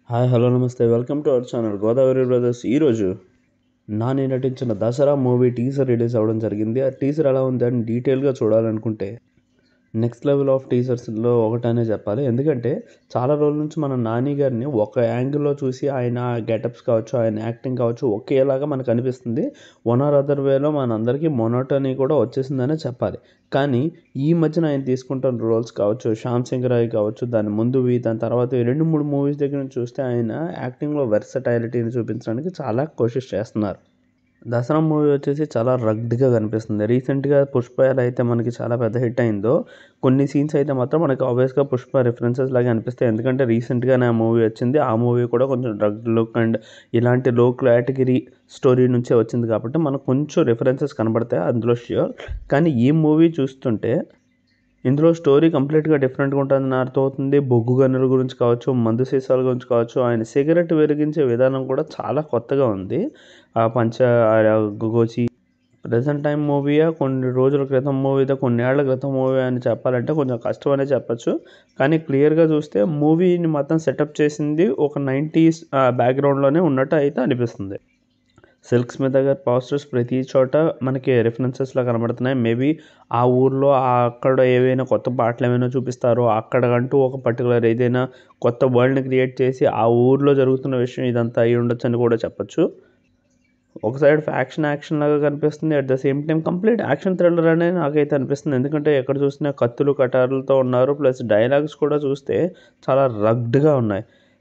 hi hello నమస్తే welcome to our channel Godavari brothers ఈరోజు నాని నటించిన దసరా మూవీ టీజర్ రిలీజ్ అవ్వడం జరిగింది ఆ టీజర్ ఎలా ఉంది అని డీటెయిల్గా చూడాలనుకుంటే నెక్స్ట్ లెవెల్ ఆఫ్ టీజర్స్లో ఒకటనే చెప్పాలి ఎందుకంటే చాలా రోజుల నుంచి మనం నాని గారిని ఒక యాంగిల్లో చూసి ఆయన గెటప్స్ కావచ్చు ఆయన యాక్టింగ్ కావచ్చు ఒకేలాగా మనకు అనిపిస్తుంది వన్ ఆర్ అదర్ వేలో మనందరికీ మొనోటనీ కూడా వచ్చేసిందనే చెప్పాలి కానీ ఈ మధ్యన ఆయన తీసుకుంటున్న రోల్స్ కావచ్చు శ్యామ్ సింగ్ రాయ్ కావచ్చు దాని ముందువి దాని తర్వాత రెండు మూడు మూవీస్ దగ్గర నుంచి చూస్తే ఆయన యాక్టింగ్లో వెర్సటైలిటీని చూపించడానికి చాలా కోషిష్ చేస్తున్నారు దసరా మూవీ వచ్చేసి చాలా రగ్డ్గా కనిపిస్తుంది రీసెంట్గా పుష్ప ఎలా అయితే మనకి చాలా పెద్ద హిట్ అయిందో కొన్ని సీన్స్ అయితే మాత్రం మనకి ఆబ్వియస్గా పుష్ప రిఫరెన్సెస్ లాగా అనిపిస్తాయి ఎందుకంటే రీసెంట్గానే ఆ మూవీ వచ్చింది ఆ మూవీ కూడా కొంచెం డ్రగ్ లుక్ అండ్ ఇలాంటి లో కేటగిరీ స్టోరీ నుంచే వచ్చింది కాబట్టి మనకు కొంచెం రిఫరెన్సెస్ కనబడతాయి అందులో ష్యూర్ కానీ ఈ మూవీ చూస్తుంటే ఇందులో స్టోరీ కంప్లీట్గా డిఫరెంట్గా ఉంటుందని అర్థమవుతుంది బొగ్గు గన్నుల గురించి కావచ్చు మందు సీసాల గురించి కావచ్చు ఆయన సిగరెట్ వెలిగించే విధానం కూడా చాలా కొత్తగా ఉంది ఆ పంచ గోచి ప్రజెంట్ టైం మూవీయా కొన్ని రోజుల క్రితం మూవీదా కొన్ని ఏళ్ల క్రితం మూవీ అని చెప్పాలంటే కొంచెం కష్టం అనే చెప్పచ్చు కానీ క్లియర్గా చూస్తే మూవీని మొత్తం సెటప్ చేసింది ఒక నైంటీస్ బ్యాక్గ్రౌండ్లోనే ఉన్నట్టు అయితే అనిపిస్తుంది సిల్క్ స్మిత గారి పోస్టర్స్ ప్రతి చోట మనకి రెఫరెన్సెస్లా కనబడుతున్నాయి మేబీ ఆ ఊర్లో అక్కడ ఏవైనా కొత్త పాటలు ఏమైనా చూపిస్తారో అక్కడకంటూ ఒక పర్టికులర్ ఏదైనా కొత్త వరల్డ్ని క్రియేట్ చేసి ఆ ఊర్లో జరుగుతున్న విషయం ఇదంతా అయి ఉండొచ్చు అని కూడా చెప్పచ్చు ఒక సైడ్ ఫ్యాక్షన్ యాక్షన్ లాగా కనిపిస్తుంది at the same time complete action thriller అనే నాకైతే అనిపిస్తుంది ఎందుకంటే ఎక్కడ చూసినా కత్తులు కటారులతో ఉన్నారు ప్లస్ డైలాగ్స్ కూడా చూస్తే చాలా రగ్డ్గా ఉన్నాయి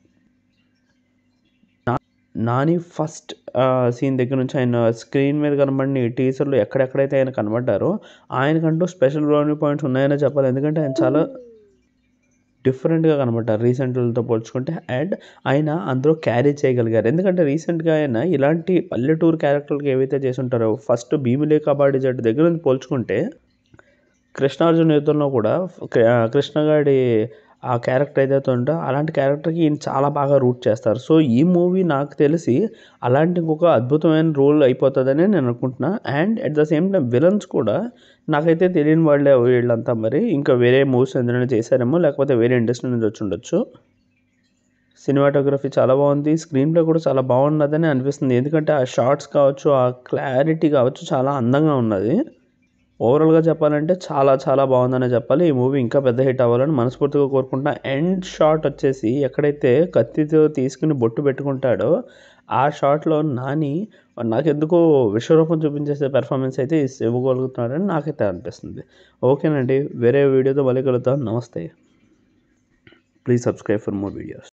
నాని ఫస్ట్ సీన్ దగ్గర నుంచి ఆయన స్క్రీన్ మీద కనబడిన ఈ టీజర్లో ఎక్కడెక్కడైతే ఆయన కనబడ్డారో ఆయనకంటూ స్పెషల్ బ్రౌనీ పాయింట్స్ ఉన్నాయనే చెప్పాలి ఎందుకంటే ఆయన చాలా డిఫరెంట్గా కనబడ్డారు రీసెంట్లతో పోల్చుకుంటే అండ్ ఆయన అందులో క్యారీ చేయగలిగారు ఎందుకంటే రీసెంట్గా ఆయన ఇలాంటి పల్లెటూరు క్యారెక్టర్లకు ఏవైతే చేసి ఉంటారో ఫస్ట్ భీమిలే కబాడీ జట్టు దగ్గర నుంచి పోల్చుకుంటే కృష్ణార్జున యుద్ధంలో కూడా కృష్ణగాడి ఆ క్యారెక్టర్ ఏదైతే ఉందో అలాంటి క్యారెక్టర్కి ఈయన చాలా బాగా రూట్ చేస్తారు సో ఈ మూవీ నాకు తెలిసి అలాంటి ఇంకొక అద్భుతమైన రోల్ అయిపోతుందని నేను అనుకుంటున్నా and at the same time villains కూడా నాకైతే తెలియని వాళ్ళే వీళ్ళంతా మరి ఇంకా వేరే మూవీస్ ఏదైనా చేశారేమో లేకపోతే వేరే ఇండస్ట్రీ నుంచి వచ్చి ఉండొచ్చు సినిమాటోగ్రఫీ చాలా బాగుంది స్క్రీన్ ప్లే కూడా చాలా బాగున్నదని అనిపిస్తుంది ఎందుకంటే ఆ షార్ట్స్ కావచ్చు ఆ క్లారిటీ కావచ్చు చాలా అందంగా ఉన్నది ఓవరాల్గా చెప్పాలంటే చాలా చాలా బాగుందనే చెప్పాలి ఈ మూవీ ఇంకా పెద్ద హిట్ అవ్వాలని మనస్ఫూర్తిగా కోరుకుంటున్నా ఎండ్ షాట్ వచ్చేసి ఎక్కడైతే కత్తితో తీసుకుని బొట్టు పెట్టుకుంటాడో ఆ షాట్లో నాని నాకెందుకో విశ్వరూపం చూపించేసే పెర్ఫార్మెన్స్ అయితే ఇవ్వగలుగుతున్నాడని నాకైతే అనిపిస్తుంది ఓకేనండి వేరే వీడియోతో మళ్ళీ కలుద్దాం నమస్తే please subscribe for more videos